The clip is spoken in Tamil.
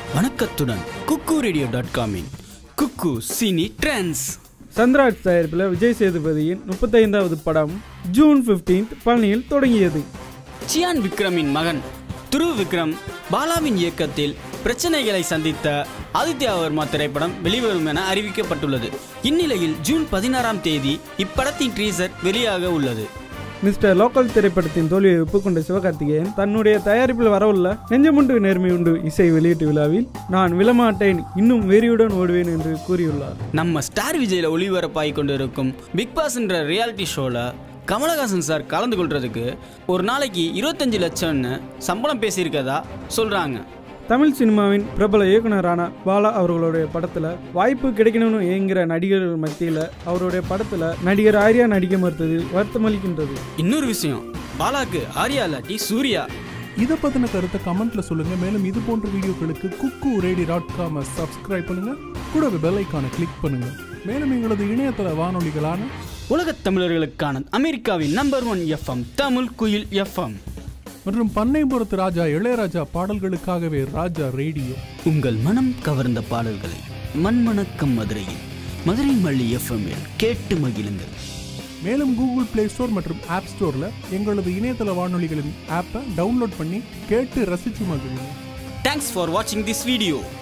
வணக்கத்துடன் குக்கு ரேடியோ டாட் காமின் குக்கு சினி ட்ரெண்ட்ஸ் சந்திராஜ் தயாரிப்பில் விஜய் சேதுபதியின் முப்பத்தைந்தாவது படம் ஜூன் 15th பழனியில் தொடங்கியது சியான் விக்ரமின் மகன் துரு விக்ரம் பாலாவின் இயக்கத்தில் பிரச்சனைகளை சந்தித்த ஆதித்யா வர்மா திரைப்படம் வெளிவரும் என அறிவிக்கப்பட்டுள்ளது இந்நிலையில் ஜூன் பதினாறாம் தேதி இப்படத்தின் ட்ரீசர் வெளியாக உள்ளது மிஸ்டர் லோக்கல் திரைப்படத்தின் தோல்வியை ஒப்புக்கொண்ட சிவகார்த்திகேயன் தன்னுடைய தயாரிப்பில் வரவுள்ள நெஞ்சமுண்டு நேர்மையுண்டு இசை வெளியீட்டு விழாவில் நான் விழமாட்டேன் இன்னும் வெறியுடன் ஓடுவேன் என்று கூறியுள்ளார் நம்ம ஸ்டார் விஜயில் ஒளிபரப்பாகி கொண்டிருக்கும் பிக் பாஸ்ன்ற ரியாலிட்டி ஷோவில் கமலஹாசன் சார் கலந்து கொள்றதுக்கு ஒரு நாளைக்கு இருபத்தஞ்சு லட்சம்னு சம்பளம் பேசியிருக்கதா சொல்கிறாங்க தமிழ் சினிமாவின் பிரபல இயக்குனரான பாலா அவர்களுடைய படத்தில் வாய்ப்பு கிடைக்கணும்னு ஏங்குற நடிகர்கள் மத்தியில் அவருடைய படத்தில் நடிகர் ஆர்யா நடிக்க மறுத்தது வருத்தமளிக்கின்றது இன்னொரு விஷயம் பாலாக்கு ஆர்யா இல்லாட்டி சூர்யா இதை பத்தின கருத்தை கமெண்ட்ல சொல்லுங்க மேலும் இது போன்ற வீடியோக்களுக்கு Kukku radio dot com subscribe பண்ணுங்க கூடவே பெல் ஐக்கானை கிளிக் பண்ணுங்க மேலும் எங்களது இணையதள வானொலிகளான உலகத் தமிழர்களுக்கான அமெரிக்காவின் நம்பர் ஒன் எஃப்எம் தமிழ் குயில் எஃப்எம் மற்றும் பண்ணைபுரத்து ராஜா இளையராஜா பாடல்களுக்காகவே ராஜா ரேடியோ உங்கள் மனம் கவர்ந்த பாடல்களை மண்மணக்கம் மதுரையில் மதுரை மல்லி எஃப்எம்மில் கேட்டு மகிழுங்கள் மேலும் கூகுள் பிளே ஸ்டோர் மற்றும் ஆப் ஸ்டோர்ல எங்களது இணையதள வானொலிகளின் ஆப்பை டவுன்லோட் பண்ணி கேட்டு ரசிச்சு மகிழுங்க தேங்க்ஸ் ஃபார் வாட்சிங் திஸ் வீடியோ